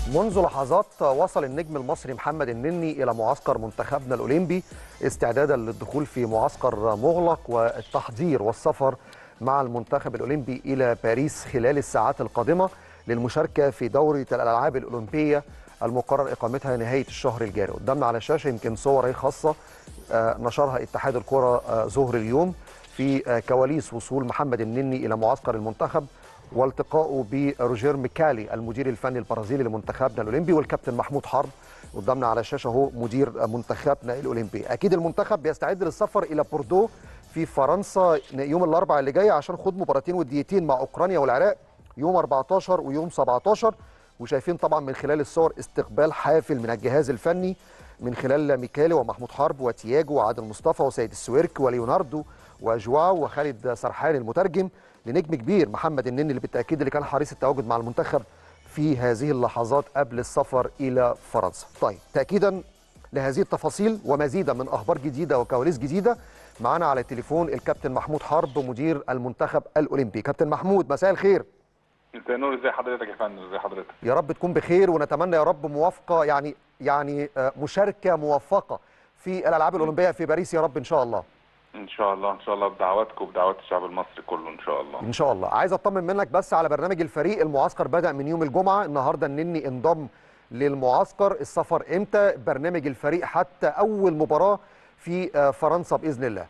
منذ لحظات وصل النجم المصري محمد النني إلى معسكر منتخبنا الأولمبي استعدادا للدخول في معسكر مغلق والتحضير والسفر مع المنتخب الأولمبي إلى باريس خلال الساعات القادمة للمشاركة في دورة الألعاب الأولمبية المقرر إقامتها نهاية الشهر الجاري قدامنا على الشاشة يمكن صور خاصة نشرها اتحاد الكرة ظهر اليوم في كواليس وصول محمد النني إلى معسكر المنتخب والتقائه بروجير ميكالي المدير الفني البرازيلي لمنتخبنا الاولمبي والكابتن محمود حرب قدامنا على الشاشه اهو مدير منتخبنا الاولمبي اكيد المنتخب بيستعد للسفر الى بوردو في فرنسا يوم الاربعاء اللي جاي عشان خوض مباراتين وديتين مع اوكرانيا والعراق يوم 14 ويوم 17 وشايفين طبعا من خلال الصور استقبال حافل من الجهاز الفني من خلال ميكالي ومحمود حرب وتياجو وعادل مصطفى وسيد السويرك وليوناردو وجواو وخالد سرحان المترجم لنجم كبير محمد النني اللي بالتاكيد اللي كان حريص التواجد مع المنتخب في هذه اللحظات قبل السفر الى فرنسا. طيب تاكيدا لهذه التفاصيل ومزيدا من اخبار جديده وكواليس جديده معانا على التليفون الكابتن محمود حرب مدير المنتخب الاولمبي. كابتن محمود مساء الخير. مساء النور ازي حضرتك يا فندم ازي حضرتك؟ يا رب تكون بخير ونتمنى يا رب موافقه يعني يعني مشاركه موفقه في الالعاب الاولمبيه في باريس يا رب ان شاء الله. ان شاء الله ان شاء الله بدعواتكم وبدعوات الشعب المصري كله ان شاء الله ان شاء الله عايز اطمن منك بس على برنامج الفريق المعسكر بدا من يوم الجمعه النهارده النني انضم للمعسكر السفر امتى برنامج الفريق حتى اول مباراه في فرنسا باذن الله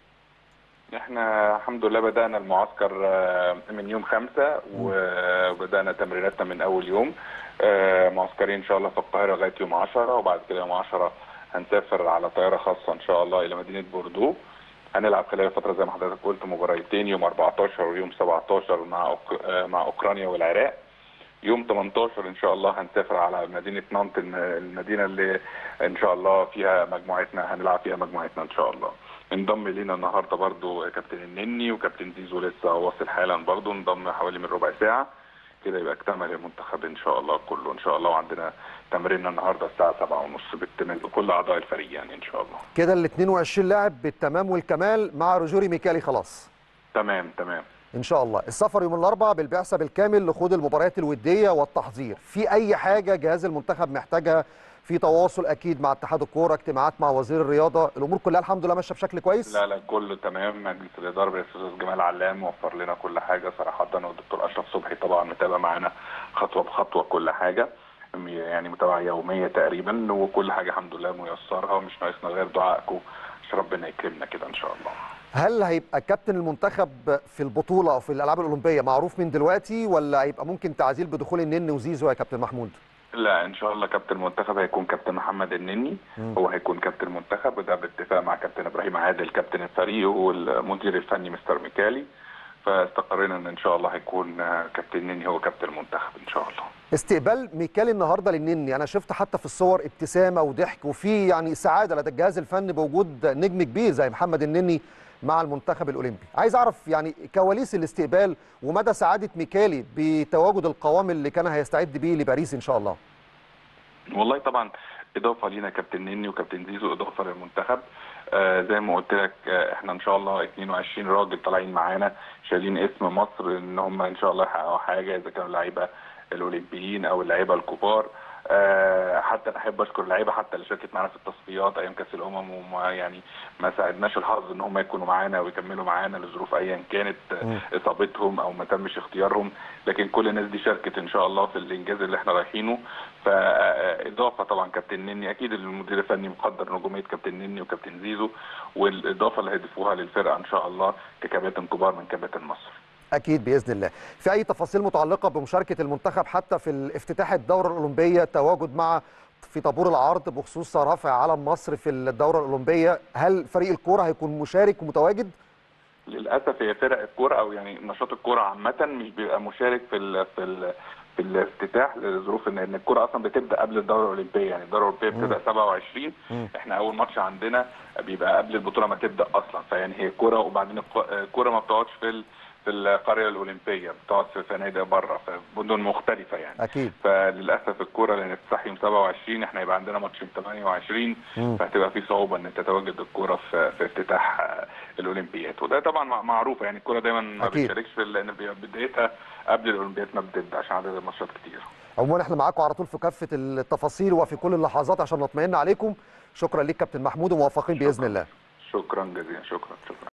احنا الحمد لله بدانا المعسكر من يوم خمسة وبدانا تمريناتنا من اول يوم معسكرين ان شاء الله في القاهره لغايه يوم 10 وبعد كده يوم 10 هنسافر على طياره خاصه ان شاء الله الى مدينه بوردو هنلعب خلال الفتره زي ما حضرتك قلت مباراتين يوم 14 ويوم 17 مع أوك... مع اوكرانيا والعراق يوم 18 ان شاء الله هنسافر على مدينه نانت المدينه اللي ان شاء الله فيها مجموعتنا هنلعب فيها مجموعتنا ان شاء الله انضم لينا النهارده برضو كابتن النني وكابتن زيزو لسه واصل حالا برضو انضم حوالي من ربع ساعه كده يبقى اكتمل المنتخب ان شاء الله كله ان شاء الله وعندنا تمريننا النهارده الساعه 7:30 بالتمام بكل اعضاء الفريق يعني ان شاء الله كده ال 22 لاعب بالتمام والكمال مع روجوري ميكالي خلاص تمام تمام ان شاء الله السفر يوم الاربعاء بالبعثه بالكامل لخوض المباريات الوديه والتحضير في اي حاجه جهاز المنتخب محتاجها في تواصل اكيد مع اتحاد الكوره اجتماعات مع وزير الرياضه الامور كلها الحمد لله ماشيه بشكل كويس لا لا كله تمام مجلس الاداره بالاستاذ جمال علام وفر لنا كل حاجه صراحه والدكتور اشرف صبحي طبعا متابع معانا خطوه بخطوه كل حاجه يعني متابعه يوميه تقريبا وكل حاجه الحمد لله ميسرها ومش ناقصنا غير دعائكم عشان ربنا يكرمنا كده ان شاء الله هل هيبقى كابتن المنتخب في البطوله او في الالعاب الاولمبيه معروف من دلوقتي ولا هيبقى ممكن تعزيل بدخول النني وزيزو يا كابتن محمود؟ لا ان شاء الله كابتن المنتخب هيكون كابتن محمد النني م. هو هيكون كابتن المنتخب وده باتفاق مع كابتن ابراهيم عادل كابتن الفريق والمدير الفني مستر ميكالي فاستقرينا ان ان شاء الله هيكون كابتن النني هو كابتن المنتخب ان شاء الله استقبال ميكالي النهارده للنني انا شفت حتى في الصور ابتسامه وضحك وفي يعني سعاده لدى الجهاز الفني بوجود نجم كبير زي محمد النني مع المنتخب الاولمبي عايز اعرف يعني كواليس الاستقبال ومدى سعاده ميكالي بتواجد القوام اللي كان هيستعد بيه لباريس ان شاء الله والله طبعا اضافه لينا كابتن نني وكابتن زيزو اضافه للمنتخب آه زي ما قلت لك آه احنا ان شاء الله 22 راجل طالعين معانا شايلين اسم مصر ان هم ان شاء الله يحققوا حاجه اذا كانوا اللعيبه الاولمبيين او اللعيبه الكبار أه حتى انا احب اشكر اللعيبه حتى اللي شاركت معانا في التصفيات ايام كاس الامم وما يعني ما ساعدناش الحظ ان هم يكونوا معانا ويكملوا معانا لظروف ايا كانت م. اصابتهم او ما تمش اختيارهم لكن كل الناس دي شاركت ان شاء الله في الانجاز اللي احنا رايحينه فاضافه طبعا كابتن نني اكيد المدير الفني مقدر نجوميه كابتن نني وكابتن زيزو والاضافه اللي هيضيفوها للفرقه ان شاء الله ككباتن كبار من كباتن مصر. اكيد باذن الله في اي تفاصيل متعلقه بمشاركه المنتخب حتى في افتتاح الدوره الاولمبيه تواجد مع في طابور العرض بخصوص رفع علم مصر في الدوره الاولمبيه هل فريق الكوره هيكون مشارك ومتواجد للاسف هي فرق الكوره او يعني نشاط الكوره عامه مش بيبقى مشارك في ال في ال في الافتتاح لظروف ان الكوره اصلا بتبدا قبل الدوره الاولمبيه يعني الدوره الاولمبيه بتبدا 27 احنا اول ماتش عندنا بيبقى قبل البطوله ما تبدا اصلا فيعني هي كوره وبعدين الكوره ما بتقعدش في في القريه الاولمبيه بتقعد في فنادق بره في مدن مختلفه يعني اكيد فللاسف الكوره لان افتتاح يوم 27 احنا يبقى عندنا ماتش يوم 28 م. فهتبقى في صعوبه ان تتواجد الكوره في, في افتتاح الاولمبيات وده طبعا معروفه يعني الكوره دايما ما بتشاركش في لان بدايتها قبل الاولمبيات ما بتبدا عشان عدد الماتشات كتير عموما احنا معاكم على طول في كافه التفاصيل وفي كل اللحظات عشان نطمئن عليكم شكرا ليك كابتن محمود وموفقين باذن الله شكرا جزيلا شكرا شكرا